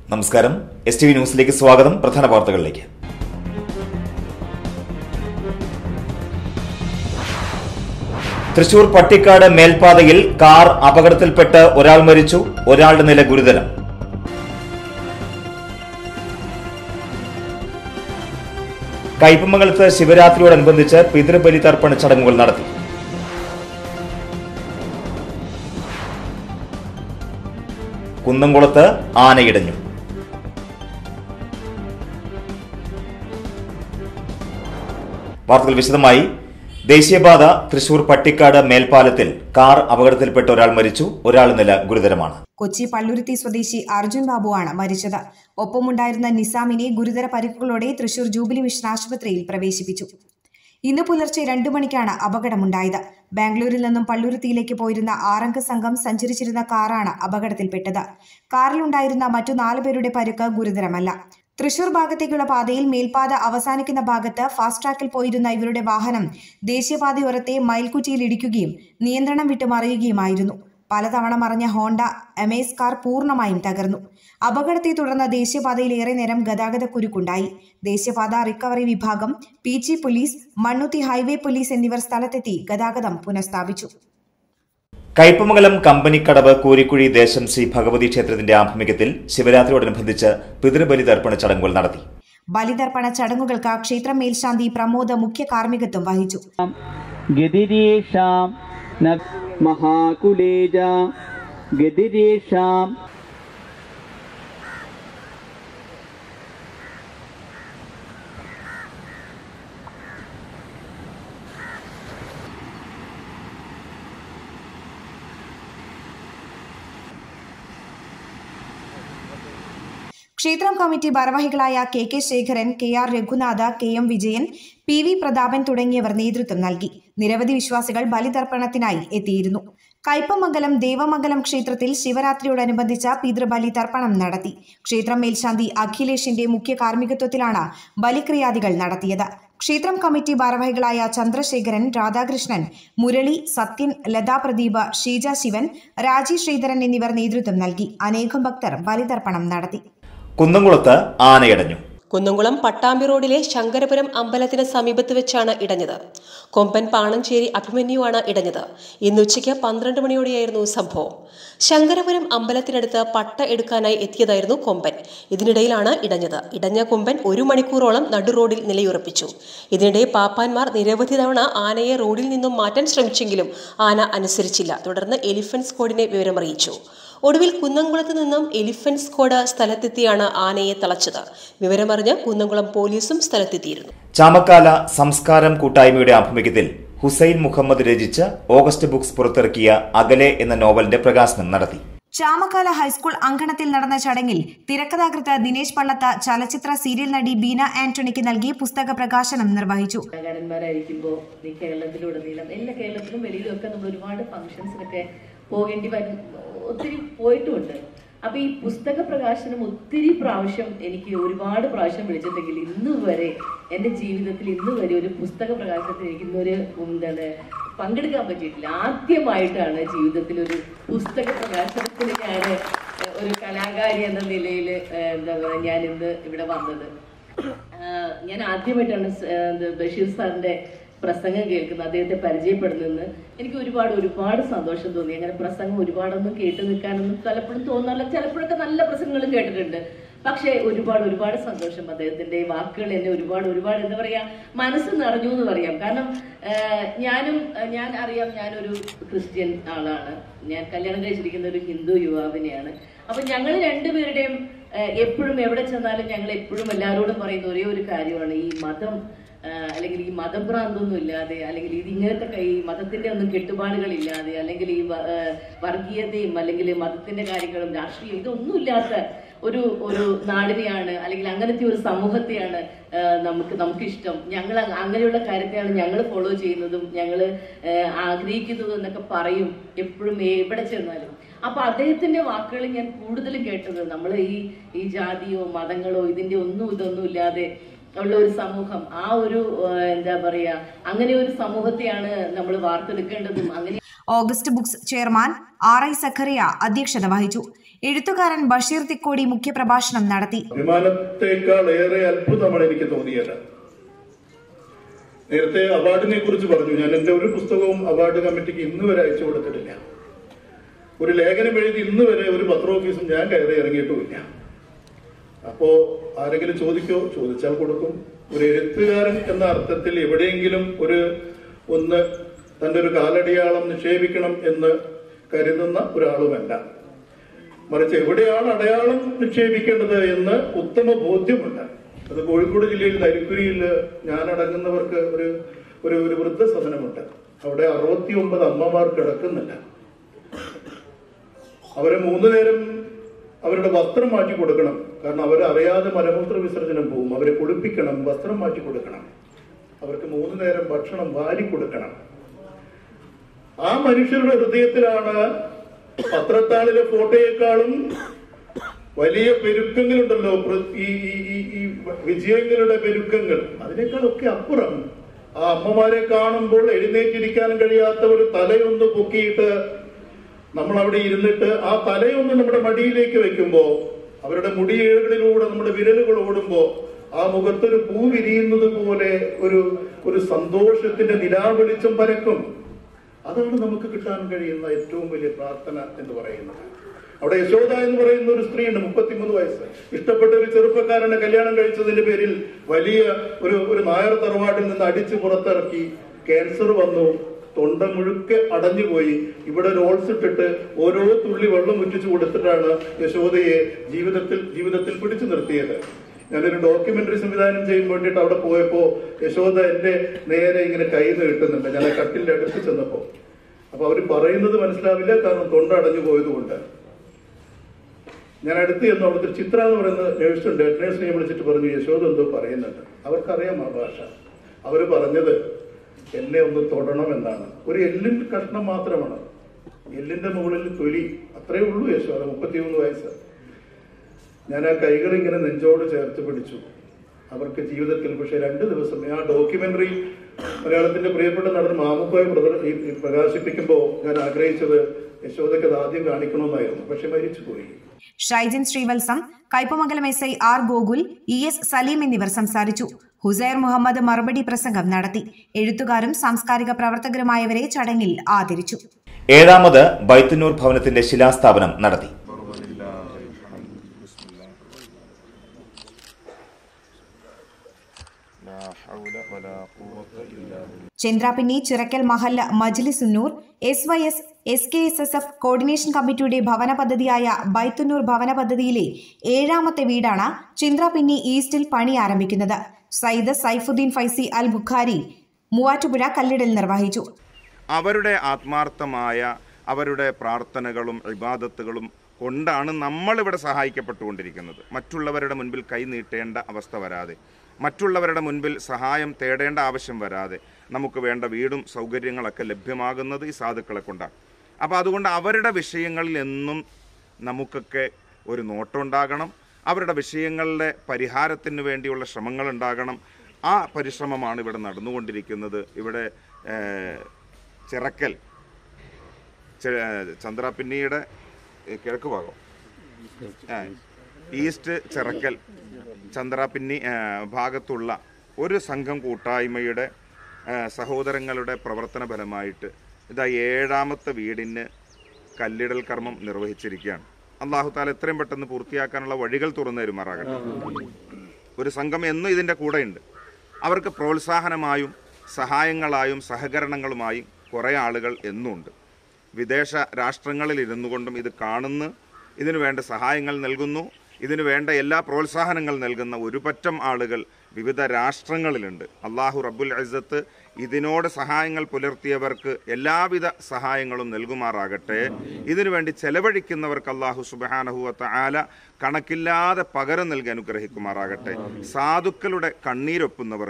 നമസ്കാരം S T V ന്യൂസിലേക്ക് സ്വാഗതം പ്രധാന വാർത്തകളിലേക്ക് തൃശൂർ പട്ടിക്കാട് മേൽപ്പാതയിൽ കാർ അപകടത്തിൽപ്പെട്ട് ഒരാൾ മരിച്ചു ഒരാളുടെ നില ഗുരുതരം കയ്പമംഗലത്ത് ശിവരാത്രിയോടനുബന്ധിച്ച് പിതൃബലി തർപ്പണ ചടങ്ങുകൾ നടത്തി കുന്നംകുളത്ത് ആനയിടഞ്ഞു വാർത്തകൾ വിശദമായി ദേശീയപാത തൃശൂർ പട്ടിക്കാട് മേൽപ്പാലത്തിൽ കാർ അപകടത്തിൽപ്പെട്ട് ഒരാൾ മരിച്ചു ഒരാൾ നില ഗുരുതരമാണ് കൊച്ചി പള്ളുരുത്തി സ്വദേശി അർജുൻ ബാബുവാണ് മരിച്ചത് ഒപ്പമുണ്ടായിരുന്ന നിസാമിനെ ഗുരുതര പരിക്കുകളോടെ തൃശൂർ ജൂബിലി മിഷൻ ആശുപത്രിയിൽ പ്രവേശിപ്പിച്ചു ഇന്ന് പുലർച്ചെ രണ്ടു മണിക്കാണ് അപകടമുണ്ടായത് ബാംഗ്ലൂരിൽ നിന്നും പള്ളുരുത്തിയിലേക്ക് പോയിരുന്ന ആറംഗ സംഘം സഞ്ചരിച്ചിരുന്ന കാറാണ് അപകടത്തിൽപ്പെട്ടത് കാറിലുണ്ടായിരുന്ന മറ്റു നാലുപേരുടെ പരുക്ക് ഗുരുതരമല്ല തൃശൂർ ഭാഗത്തേക്കുള്ള പാതയിൽ മേൽപ്പാത അവസാനിക്കുന്ന ഭാഗത്ത് ഫാസ്റ്റ് ട്രാക്കിൽ പോയിരുന്ന ഇവരുടെ വാഹനം ദേശീയപാതയോരത്തെ മയിൽക്കുറ്റിയിൽ ഇടിക്കുകയും നിയന്ത്രണം വിട്ട് മറിയുകയുമായിരുന്നു പലതവണ മറിഞ്ഞ ഹോണ്ട അമേസ് കാർ പൂർണ്ണമായും തകർന്നു അപകടത്തെ തുടർന്ന് ദേശീയപാതയിൽ ഏറെ നേരം ഗതാഗത കുരുക്കുണ്ടായി ദേശീയപാത റിക്കവറി വിഭാഗം P G police Mannuthy highway police എന്നിവർ സ്ഥലത്തെത്തി ഗതാഗതം പുനഃസ്ഥാപിച്ചു കയ്പമംഗലം കമ്പനിക്കടവ് കൂരിക്കുഴി ദേശം ശ്രീ ഭഗവതി ക്ഷേത്രത്തിന്റെ ആഭിമുഖ്യത്തിൽ ശിവരാത്രിയോടനുബന്ധിച്ച് പിതൃബലി തർപ്പണ ചടങ്ങുകൾ നടത്തി ബലിതർപ്പണ ചടങ്ങുകൾക്ക് ക്ഷേത്രം മേൽശാന്തി പ്രമോദ് മുഖ്യ കാർമ്മികത്വം വഹിച്ചു ഗതിരേഷാം ന മഹാകുലേജ ഗതിരേഷാം ക്ഷേത്രം കമ്മിറ്റി ഭാരവാഹികളായ K K Sekharan K R Raghunatha K M Vijayan P V Prathapan തുടങ്ങിയവർ നേതൃത്വം നൽകി നിരവധി വിശ്വാസികൾ ബലിതർപ്പണത്തിനായി എത്തിയിരുന്നു കയ്പമംഗലം ദേവമംഗലം ക്ഷേത്രത്തിൽ ശിവരാത്രിയോടനുബന്ധിച്ച പിതൃബലി തർപ്പണം നടത്തി ക്ഷേത്രം മേൽശാന്തി അഖിലേഷിന്റെ മുഖ്യ കാർമ്മികത്വത്തിലാണ് ബലിക്രിയാദികൾ നടത്തിയത് ക്ഷേത്രം കമ്മിറ്റി ഭാരവാഹികളായ ചന്ദ്രശേഖരൻ രാധാകൃഷ്ണൻ മുരളി സത്യൻ ലതാ പ്രദീപ് ഷീജ ശിവൻ രാജി ശ്രീധരൻ എന്നിവർ നേതൃത്വം നൽകി അനേകം ഭക്തർ ബലിതർപ്പണം നടത്തി കുന്നംകുളത്ത് ആനയടഞ്ഞു കുന്നംകുളം പട്ടാമ്പി റോഡിലെ ശങ്കരപുരം അമ്പലത്തിന് സമീപത്ത് വെച്ചാണ് ഇടഞ്ഞത് കൊമ്പൻ പാണഞ്ചേരി അഭിമന്യുവാണ് ഇടഞ്ഞത് ഇന്ന് ഉച്ചയ്ക്ക് പന്ത്രണ്ട് മണിയോടെയായിരുന്നു സംഭവം ശങ്കരപുരം അമ്പലത്തിനടുത്ത് പട്ട എടുക്കാനായി എത്തിയതായിരുന്നു കൊമ്പൻ ഇതിനിടയിലാണ് ഇടഞ്ഞത് ഇടഞ്ഞ കൊമ്പൻ ഒരു മണിക്കൂറോളം നടു റോഡിൽ നിലയുറപ്പിച്ചു ഇതിനിടെ പാപ്പാന്മാർ നിരവധി തവണ ആനയെ റോഡിൽ നിന്നും മാറ്റാൻ ശ്രമിച്ചെങ്കിലും ആന അനുസരിച്ചില്ല തുടർന്ന് എലിഫന്റ് സ്ക്വാഡിനെ വിവരമറിയിച്ചു ഒടുവിൽ കുന്നംകുളത്ത് നിന്നും എലിഫന്റ് സ്ക്വാഡ് സ്ഥലത്തെത്തിയാണ് ആനയെ തളച്ചത് വിവരമറിഞ്ഞ് കുന്നംകുളം പോലീസും സ്ഥലത്തെത്തിയിരുന്നു ചാമക്കാല സംസ്കാരം കൂട്ടായ്മയുടെ ആഭിമുഖ്യത്തിൽ ഹുസൈൻ മുഹമ്മദ് രചിച്ച് ഓഗസ്റ്റ് ബുക്സ് പുറത്തിറക്കിയ അകലെ എന്ന നോവലിന്റെ പ്രകാശനം നടത്തി ചാമക്കാല ഹൈസ്കൂൾ അങ്കണത്തിൽ നടന്ന ചടങ്ങിൽ തിരക്കഥാകൃത്ത് ദിനേശ് പള്ളത്ത് ചലച്ചിത്ര സീരിയൽ നടി ബീന ആന്റണിക്ക് നൽകി പുസ്തക പ്രകാശനം നിർവഹിച്ചു കലാകാരന്മാരായിരിക്കുമ്പോൾ ഈ കേരളത്തിലുടനീളം എല്ലാ കേരളത്തിലും വെളിയിലും ഒക്കെ നമ്മൾ ഒരുപാട് ഫംഗ്ഷൻസിനൊക്കെ പോകേണ്ടി വരും ഒത്തിരി പോയിട്ടുമുണ്ട് അപ്പൊ ഈ പുസ്തക പ്രകാശനം ഒത്തിരി പ്രാവശ്യം എനിക്ക് ഒരുപാട് പ്രാവശ്യം വിളിച്ചിട്ടുണ്ടെങ്കിൽ ഇന്ന് വരെ എൻ്റെ ജീവിതത്തിൽ ഇന്ന് വരെ ഒരു പുസ്തക പ്രകാശനത്തിൽ എനിക്ക് ഇന്നൊരു എന്താണ് പങ്കെടുക്കാൻ പറ്റിയിട്ടില്ല ആദ്യമായിട്ടാണ് ജീവിതത്തിൽ ഒരു പുസ്തക പ്രകാശനത്തിന് ഞാൻ ഒരു കലാകാരി എന്ന നിലയിൽ എന്താ പറയുക ഞാൻ ഇന്ന് ഇവിടെ വന്നത് ആഹ് ഞാൻ ആദ്യമായിട്ടാണ് സ്- ആഹ് ഇത് ബഷീർ സാറിന്റെ പ്രസംഗം കേൾക്കുന്നത് അദ്ദേഹത്തെ പരിചയപ്പെടുന്നതെന്ന് എനിക്ക് ഒരുപാട് ഒരുപാട് സന്തോഷം തോന്നി അങ്ങനെ പ്രസംഗം ഒരുപാടൊന്നും കേട്ട് നിൽക്കാനൊന്നും പലപ്പോഴും തോന്നാറില്ല ചിലപ്പോഴൊക്കെ നല്ല പ്രസംഗങ്ങളും കേട്ടിട്ടുണ്ട് പക്ഷേ ഒരുപാട് ഒരുപാട് സന്തോഷം അദ്ദേഹത്തിന്റെ വാക്കുകൾ എന്നെ ഒരുപാട് ഒരുപാട് എന്താ പറയാ മനസ്സ് നിറഞ്ഞു എന്ന് പറയാം കാരണം ആഹ് ഞാനും ആഹ് ഞാൻ അറിയാം ഞാനൊരു ക്രിസ്ത്യൻ ആളാണ് ഞാൻ കല്യാണം കഴിച്ചിരിക്കുന്ന ഒരു ഹിന്ദു യുവാവിനെയാണ് അപ്പൊ ഞങ്ങൾ രണ്ടുപേരുടെയും ഏഹ് എപ്പോഴും എവിടെ ചെന്നാലും ഞങ്ങൾ എപ്പോഴും എല്ലാവരോടും പറയുന്ന ഒരേ ഒരു കാര്യമാണ് ഈ മതം ആഹ് അല്ലെങ്കിൽ ഈ മതഭ്രാന്തൊന്നും ഇല്ലാതെ അല്ലെങ്കിൽ ഇത് ഇങ്ങനത്തെ കൈ മതത്തിന്റെ ഒന്നും കെട്ടുപാടുകളില്ലാതെ അല്ലെങ്കിൽ ഈ വ- ഏഹ് വർഗീയതയും അല്ലെങ്കിൽ മതത്തിന്റെ കാര്യങ്ങളും രാഷ്ട്രീയം ഇതൊന്നും ഇല്ലാത്ത ഒരു ഒരു നാടിനെയാണ് അല്ലെങ്കിൽ അങ്ങനത്തെ ഒരു സമൂഹത്തെയാണ് ആഹ് നമുക്ക് നമുക്കിഷ്ടം ഞങ്ങൾ അങ്ങ- അങ്ങനെയുള്ള കാര്യത്തെയാണ് ഞങ്ങൾ ഫോളോ ചെയ്യുന്നതും ഞങ്ങൾ ആഗ്രഹിക്കുന്നതും എന്നൊക്കെ പറയും എപ്പോഴും എവിടെ ചെന്നാലും അപ്പൊ അദ്ദേഹത്തിന്റെ വാക്കുകൾ ഞാൻ കൂടുതൽ കേട്ടത് നമ്മൾ ഈ ഈ ജാതിയോ മതങ്ങളോ ഇതിന്റെ ഒന്നും ഇതൊന്നും ഇല്ലാതെ ഉള്ള ഒരു സമൂഹം ആ ഒരു ആ, എന്താ പറയാ അങ്ങനെ ഒരു സമൂഹത്തെയാണ് നമ്മൾ വാർത്തെടുക്കേണ്ടതും അങ്ങനെ August Books chairman R I Zacharia അധ്യക്ഷത വഹിച്ചു എഴുത്തുകാരൻ ബഷീർ തിക്കോടി മുഖ്യപ്രഭാഷണം നടത്തി അഭിമാനത്തെക്കാൾ ഏറെ അത്ഭുതമാണ് എനിക്ക് തോന്നിയത് നേരത്തെ അവാർഡിനെ കുറിച്ച് പറഞ്ഞു ഞാൻ എന്റെ ഒരു പുസ്തകവും അവാർഡ് കമ്മിറ്റിക്ക് ഇന്ന് വരെ അയച്ചു കൊടുത്തിട്ടില്ല ഒരു ലേഖനം എഴുതി ഇന്ന് വരെ ഒരു പത്ര ഓഫീസും ഞാൻ കയറി ഇറങ്ങിയിട്ടുമില്ല അപ്പോ ആരെങ്കിലും ചോദിക്കോ ചോദിച്ചാൽ കൊടുക്കും ഒരു എഴുത്തുകാരൻ എന്ന അർത്ഥത്തിൽ എവിടെയെങ്കിലും ഒരു ഒന്ന് തന്റെ ഒരു കാലടിയാളം നിക്ഷേപിക്കണം എന്ന് കരുതുന്ന ഒരാളുമല്ല മറിച്ച് എവിടെയാണ് അടയാളം നിക്ഷേപിക്കേണ്ടത് എന്ന് ഉത്തമ ബോധ്യമുണ്ട് അത് കോഴിക്കോട് ജില്ലയിൽ നരിക്കുരിയിൽ ഞാൻ അടങ്ങുന്നവർക്ക് ഒരു ഒരു ഒരു വൃദ്ധസദനമുണ്ട് അവിടെ അറുപത്തി ഒമ്പത് അമ്മമാർ കിടക്കുന്നില്ല അവരെ മൂന്നു നേരം അവരുടെ വസ്ത്രം മാറ്റി കൊടുക്കണം കാരണം അവരറിയാതെ മലമൂത്ര വിസർജനം പോവും അവരെ കുളിപ്പിക്കണം വസ്ത്രം മാറ്റി കൊടുക്കണം അവർക്ക് മൂന്നു നേരം ഭക്ഷണം വാരി കൊടുക്കണം ആ മനുഷ്യരുടെ ഹൃദയത്തിലാണ് പത്രത്താളിലെ ഫോട്ടോയെക്കാളും വലിയ പെരുക്കങ്ങളുണ്ടല്ലോ പ്ര- ഈ ഈ- ഈ- ഈ വിജയങ്ങളുടെ പെരുക്കങ്ങൾ അതിനേക്കാളൊക്കെ അപ്പുറം ആ അമ്മമാരെ കാണുമ്പോൾ എഴുന്നേറ്റിരിക്കാനും കഴിയാത്ത ഒരു തലയൊന്ന് പൊക്കിയിട്ട് നമ്മൾ അവിടെ ഇരുന്നിട്ട് ആ തലയൊന്ന് നമ്മുടെ മടിയിലേക്ക് വെക്കുമ്പോ അവരുടെ മുടിയേഴുകളിലൂടെ നമ്മുടെ വിരലുകൾ ഓടുമ്പോ ആ മുഖത്തൊരു പൂ വിരിയുന്നത് പോലെ ഒരു ഒരു സന്തോഷത്തിന്റെ നിലാവെളിച്ചം പരക്കും അതാണ് നമുക്ക് കിട്ടാൻ കഴിയുന്ന ഏറ്റവും വലിയ പ്രാർത്ഥന എന്ന് പറയുന്നത് അവിടെ യശോദ എന്ന് പറയുന്ന ഒരു സ്ത്രീയുണ്ട് മുപ്പത്തിമൂന്ന് വയസ്സ് ഇഷ്ടപ്പെട്ട ഒരു ചെറുപ്പക്കാരനെ കല്യാണം കഴിച്ചതിന്റെ പേരിൽ വലിയ ഒരു ഒരു നായർ തറവാട്ടിൽ നിന്ന് അടിച്ചു പുറത്തിറക്കി ക്യാൻസർ വന്നു തൊണ്ട മുഴുക്കെ അടഞ്ഞുപോയി ഇവിടെ ഒരു ഓൾസ് ഇട്ടിട്ട് ഓരോ തുള്ളി വെള്ളം ഉറ്റിച്ചു കൊടുത്തിട്ടാണ് യശോദയെ ജീവിതത്തിൽ ജീവിതത്തിൽ പിടിച്ചു നിർത്തിയത് ഞാനൊരു ഡോക്യുമെന്ററി സംവിധാനം ചെയ്യാൻ വേണ്ടിയിട്ട് അവിടെ പോയപ്പോ യശോദ എന്റെ നേരെ ഇങ്ങനെ കൈ നീട്ടുന്നുണ്ട് ഞാൻ ആ കട്ടിലിന്റെ അടുത്ത് ചെന്നപ്പോ അപ്പൊ അവര് പറയുന്നത് മനസ്സിലാവില്ല കാരണം തൊണ്ട അടഞ്ഞു പോയതുകൊണ്ട് ഞാൻ അടുത്ത് ചെന്ന് അവിടുത്തെ ചിത്ര എന്ന് പറയുന്ന നേഴ്സ് ഉണ്ട് ഹെഡ് നേഴ്സിനെ വിളിച്ചിട്ട് പറഞ്ഞു യശോദ എന്തോ പറയുന്നുണ്ട് അവർക്കറിയാം ആ ഭാഷ അവര് പറഞ്ഞത് എന്നെ ഒന്ന് തൊടണം എന്നാണ് ഒരു എല്ലിന്റെ കഷ്ണം മാത്രമാണ് എല്ലിന്റെ മുകളിൽ തൊലി അത്രേ ഉള്ളൂ യശോദ മുപ്പത്തിമൂന്ന് വയസ്സ് ഞാൻ ആ കൈകൾ ഇങ്ങനെ നെഞ്ചോട് ചേർത്ത് പിടിച്ചു അവർക്ക് ജീവിതത്തിൽ പക്ഷെ രണ്ട് ദിവസം ആ ഡോക്യുമെന്ററി മലയാളത്തിന്റെ പ്രിയപ്പെട്ട നടൻ മാമുക്കോയെ പ്രദർ- ഈ- ഈ പ്രകാശിപ്പിക്കുമ്പോൾ ഞാൻ ആഗ്രഹിച്ചത് യശോദയ്ക്ക് അത് ആദ്യം കാണിക്കണമെന്നായിരുന്നു പക്ഷെ മരിച്ചുപോയി Shaijin Srivalsam Kaipamangalam S I R Gokul E S Saleem എന്നിവർ സംസാരിച്ചു ഹുസൈർ മുഹമ്മദ് മറുപടി പ്രസംഗം നടത്തി എഴുത്തുകാരും സാംസ്കാരിക പ്രവർത്തകരുമായവരെ ചടങ്ങിൽ ആദരിച്ചു ഏഴാമത് ബൈത്തുന്നൂർ ഭവനത്തിന്റെ ശിലാസ്ഥാപനം നടത്തി Chandrappinni Chirakkal Mahalla Majlisunnoor S Y S S K S S F coordination കമ്മിറ്റിയുടെ ഭവന പദ്ധതിയായ ബൈത്തുന്നൂർ ഭവന പദ്ധതിയിലെ ഏഴാമത്തെ വീടാണ് ചിന്ത്രാപിന്നി ഈസ്റ്റിൽ പണി ആരംഭിക്കുന്നത് സയ്യിദ് സൈഫുദ്ദീൻ ഫൈസി അൽ ബുഖാരി മൂവാറ്റുപുഴ കല്ലിടൽ നിർവഹിച്ചു അവരുടെ ആത്മാർത്ഥമായ അവരുടെ പ്രാർത്ഥനകളും ഇബാദത്തുകളും കൊണ്ടാണ് നമ്മളിവിടെ സഹായിക്കപ്പെട്ടുകൊണ്ടിരിക്കുന്നത് മറ്റുള്ളവരുടെ മുൻപിൽ കൈ നീട്ടേണ്ട അവസ്ഥ വരാതെ മറ്റുള്ളവരുടെ മുൻപിൽ സഹായം തേടേണ്ട ആവശ്യം വരാതെ നമുക്ക് വേണ്ട വീടും സൗകര്യങ്ങളൊക്കെ ലഭ്യമാകുന്നത് ഈ സാധുക്കളെ കൊണ്ടാണ് അപ്പോൾ അതുകൊണ്ട് അവരുടെ വിഷയങ്ങളിൽ എന്നും നമുക്കൊക്കെ ഒരു നോട്ടമുണ്ടാകണം അവരുടെ വിഷയങ്ങളുടെ പരിഹാരത്തിന് വേണ്ടിയുള്ള ശ്രമങ്ങൾ ഉണ്ടാകണം ആ പരിശ്രമമാണ് ഇവിടെ നടന്നുകൊണ്ടിരിക്കുന്നത് ഇവിടെ ഏഹ്, ചിറക്കൽ ചെ- ചന്ദ്രാപിന്നിയുടെ ഏഹ്, കിഴക്ക് ഭാഗം ആ, ഈസ്റ്റ് ചിറക്കൽ ചന്ദ്രാപിന്നി ആ, ഭാഗത്തുള്ള ഒരു സംഘം കൂട്ടായ്മയുടെ ആ, സഹോദരങ്ങളുടെ പ്രവർത്തന ഫലമായിട്ട് ഇതാ ഏഴാമത്തെ വീടിന് കല്ലിടൽ കർമ്മം നിർവഹിച്ചിരിക്കുകയാണ് അള്ളാഹു താല എത്രയും പെട്ടെന്ന് പൂർത്തിയാക്കാനുള്ള വഴികൾ തുറന്നു തരുമാറാകട്ടെ ഒരു സംഘം എന്നും ഇതിൻ്റെ കൂടെയുണ്ട് അവർക്ക് പ്രോത്സാഹനമായും സഹായങ്ങളായും സഹകരണങ്ങളുമായും കുറേ ആളുകൾ എന്നുമുണ്ട് വിദേശ രാഷ്ട്രങ്ങളിൽ ഇരുന്നു കൊണ്ടും ഇത് കാണുന്നു ഇതിനു വേണ്ട സഹായങ്ങൾ നൽകുന്നു ഇതിനു വേണ്ട എല്ലാ പ്രോത്സാഹനങ്ങൾ നൽകുന്ന ഒരു പറ്റം ആളുകൾ വിവിധ രാഷ്ട്രങ്ങളിലുണ്ട് അള്ളാഹു റബ്ബുൽ അസത്ത് ഇതിനോട് സഹായങ്ങൾ പുലർത്തിയവർക്ക് എല്ലാവിധ സഹായങ്ങളും നൽകുമാറാകട്ടെ ഇതിനു വേണ്ടി ചെലവഴിക്കുന്നവർക്ക് അള്ളാഹു സുബാനഹുവത്ത ആല കണക്കില്ലാതെ പകരം നൽകി അനുഗ്രഹിക്കുമാറാകട്ടെ സാധുക്കളുടെ കണ്ണീരൊപ്പുന്നവർക്ക്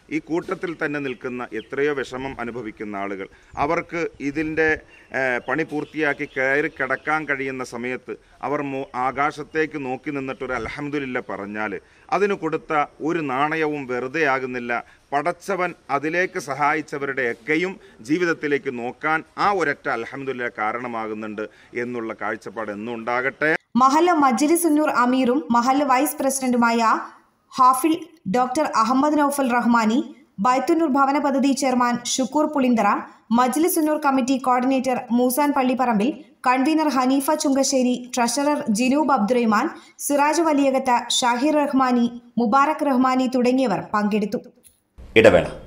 ഈ കൂട്ടത്തിൽ തന്നെ നിൽക്കുന്ന എത്രയോ വിഷമം അനുഭവിക്കുന്ന ആളുകൾ അവർക്ക് ഇതിൻ്റെ ഏഹ്, പണി പൂർത്തിയാക്കി കയറി കിടക്കാൻ കഴിയുന്ന സമയത്ത് അവർ മോ- ആകാശത്തേക്ക് നോക്കി നിന്നിട്ടൊരു അലഹമുല്ല പറഞ്ഞാൽ അതിന് കൊടുത്ത ഒരു നാണയവും വെറുതെ ആകുന്നില്ല പടച്ചവൻ അതിലേക്ക് സഹായിച്ചവരുടെ ഒക്കെയും ജീവിതത്തിലേക്ക് നോക്കാൻ ആ ഒരൊറ്റ അലഹമുല്ല കാരണമാകുന്നുണ്ട് എന്നുള്ള കാഴ്ചപ്പാട് എന്നും ഉണ്ടാകട്ടെ മഹല്ല മജ്ലിസുന്നൂർ അമീറും മഹല്ല വൈസ് പ്രസിഡന്റുമായ ഹാഫിൽ ഡോക്ടർ അഹമ്മദ് നൌഫൽ റഹ്മാനി ബൈത്തുന്നൂർ ഭവന പദ്ധതി chairman Shukkoor Pulinthara Majlisunnoor committee coordinator Moosan Pallipparambil convener Haneefa Chunkassery treasurer Jinoob Abdurahman Siraj Valiyakath Shahir Rahmani Mubarak റഹ്മാനി തുടങ്ങിയവർ പങ്കെടുത്തു ഇടവേള